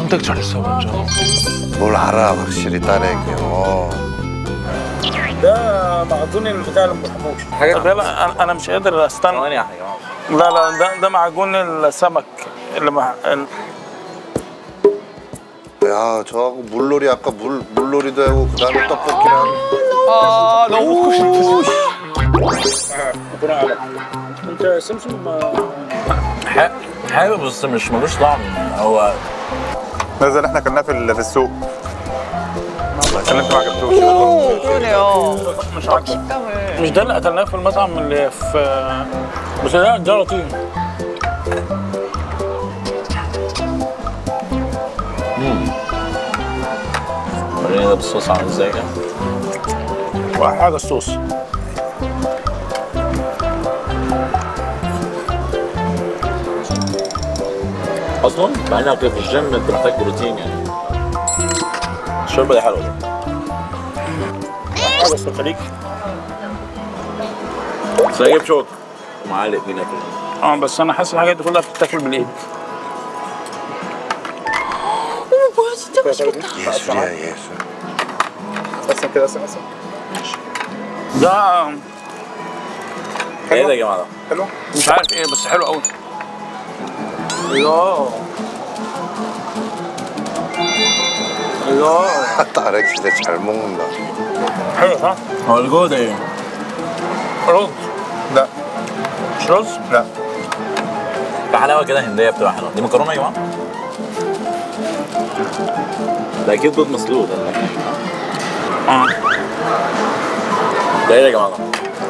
선택 잘했어 먼저. 뭘 알아 확실히 딸애기 어. ده معجون البتاع اللي ما بحبوش حاجة طب يلا انا انا مش قادر استنى ثواني يا جماعه لا لا ده ده معجون السمك اللي مع... ال- 야 저하고 물놀이 아까 물 물놀이도 하고 그다음에 떡볶이랑 아 너무 먹고 싶어. ربنا عليك انت سمسم ح- حابب بس مش ملوش طعم هو ده زي اللي احنا كلناه في ال- في السوق عشان انت ما عجبتوش 오, 그러네요. مش عارف 식감을. مش ده اللي اكلناه في المطعم اللي في بس ده ده لطيف وريني ده بالصوص عامل ازاي كده حاجه الصوص اصلا مع انك في الجيم انت محتاج بروتين يعني الشوربه دي حلوه حاجه في الخليج بس انا جايب شوك ومعلق دي ناكل اه بس انا حاسس الحاجات دي كلها بتتاكل بالايد 어머, 뭐야, 진짜 맛있겠다. 예술이야 예술. بس كده بس بس ده ايه ده يا جماعه ده؟ حلو مش عارف ايه بس حلو قوي الله الله 딸애 진짜 잘 먹는다. حلو صح؟ هو اللي جوه ده ايه؟ رز لا مش رز؟ لا في حلاوه كده هنديه بتبقى حلوه دي مكرونه يا جماعه؟ ده اكيد بيض مسلوق ده اه ده ايه يا جماعه ده؟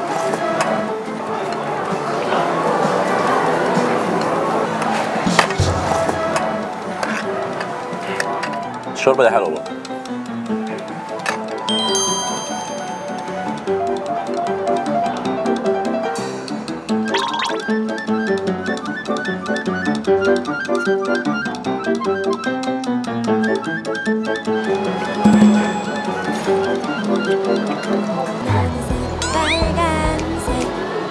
الشوربه دي حلوه والله 빨간색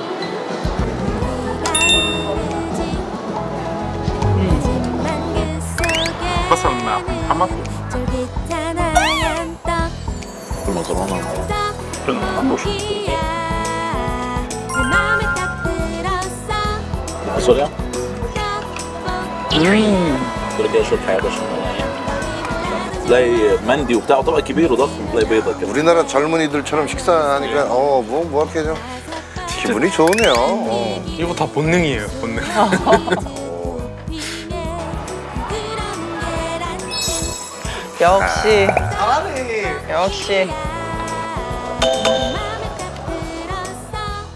하지만 그 속에 بصل مع محمد 쫄깃한 하얀 떡 المكرونه 떡볶이야 내 맘에 딱 들었어 فاصوليا 떡볶이 كل كده شويه حاجه عشان تلاقي مندي وبتاع طبق كبير وضخم تلاقي بيضه كده 우리나라 젊은이들처럼 식사하니까 어뭐 뭐 이렇게 좀 기분이 좋네요. 어. 이거 다 본능이에요 본능. 역시. 역시. 맘